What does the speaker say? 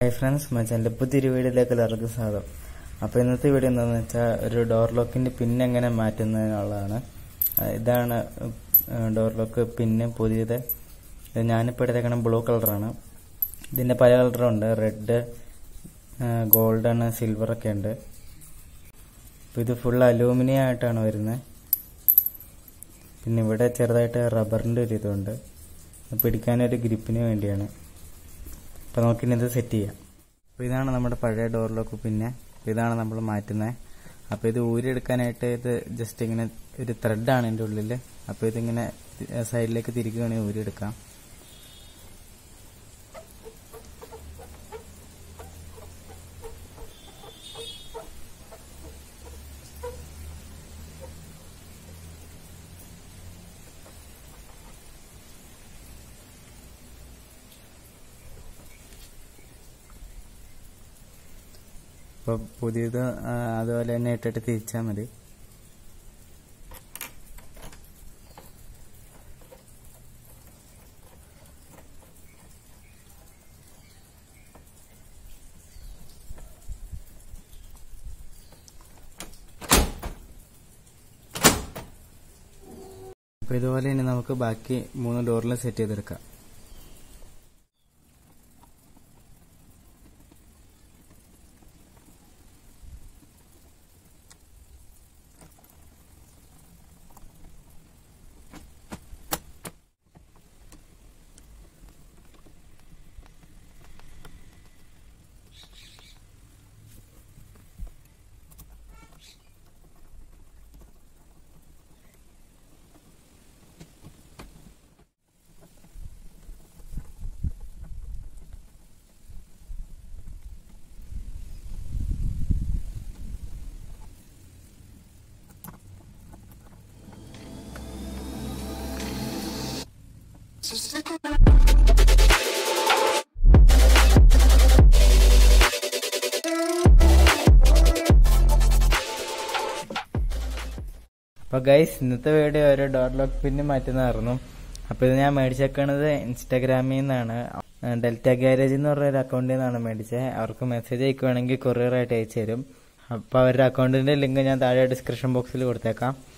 hi friends മച്ചാൻ്റെ പുതിയൊരു വീഡിയോയിലേക്ക് എല്ലാവർക്കും സ്വാഗതം അപ്പോൾ ഇന്നത്തെ വീഡിയോ എന്താണെന്ന് വെച്ചാൽ ഒരു ഡോർ ലോക്കിൻ്റെ പിൻ എങ്ങനെ മാറ്റുന്നതിനുള്ളതാണ് ആ, ഇതാണ് ഡോർ ലോക്ക് പിന്ന് പുതിയത് ഇത് ഞാനിപ്പോൾ എടുത്തേക്കണ ബ്ലൂ കളറാണ് ഇതിൻ്റെ പല കളറുണ്ട് റെഡ് ഗോൾഡൻ സിൽവർ ഒക്കെ ഉണ്ട് അപ്പോൾ ഇത് ഫുൾ അലൂമിനിയം ആയിട്ടാണ് വരുന്നത് പിന്നെ ഇവിടെ ചെറുതായിട്ട് റബ്ബറിൻ്റെ ഒരു ഇതുണ്ട് പിടിക്കാനൊരു ഗ്രിപ്പിന് വേണ്ടിയാണ് അപ്പോൾ നമുക്കിനി ഇത് സെറ്റ് ചെയ്യാം അപ്പോൾ ഇതാണ് നമ്മുടെ പഴയ ഡോർ ലോക്ക് പിന്നെ ഇതാണ് നമ്മൾ മാറ്റുന്നത് അപ്പോൾ ഇത് ഊരിയെടുക്കാനായിട്ട് ഇത് ജസ്റ്റ് ഇങ്ങനെ ഒരു ത്രെഡാണ് എൻ്റെ ഉള്ളിൽ അപ്പോൾ ഇതിങ്ങനെ സൈഡിലേക്ക് തിരിക്കുകയാണെങ്കിൽ ഊരിയെടുക്കാം അപ്പോൾ പുതിയത് ആ, അതുപോലെ തന്നെ ഇട്ടിട്ട് തിരിച്ചാൽ മതി അപ്പോൾ ഇതുപോലെ ഇനി നമുക്ക് ബാക്കി മൂന്ന് ഡോറിലും സെറ്റ് ചെയ്തെടുക്കാം അപ്പോൾ ഗൈസ് ഇന്നത്തെ വീഡിയോ ഒരു ഡോർ ലോക്ക് പിന്ന് മാറ്റുന്നതായിരുന്നു അപ്പോൾ ഇത് ഞാൻ മേടിച്ചേക്കണത് ഇൻസ്റ്റാഗ്രാമിൽ നിന്നാണ് ഡെൽറ്റ ഗ്യാരേജ് എന്ന് പറഞ്ഞ ഒരു അക്കൗണ്ടിൽ നിന്നാണ് മേടിച്ചത് അവർക്ക് മെസ്സേജ് അയക്കുവാണെങ്കിൽ കൊറിയറായിട്ട് അയച്ചു തരും അപ്പോൾ അവരുടെ അക്കൗണ്ടിൻ്റെ ലിങ്ക് ഞാൻ താഴെ ഡിസ്ക്രിപ്ഷൻ ബോക്സിൽ കൊടുത്തേക്കാം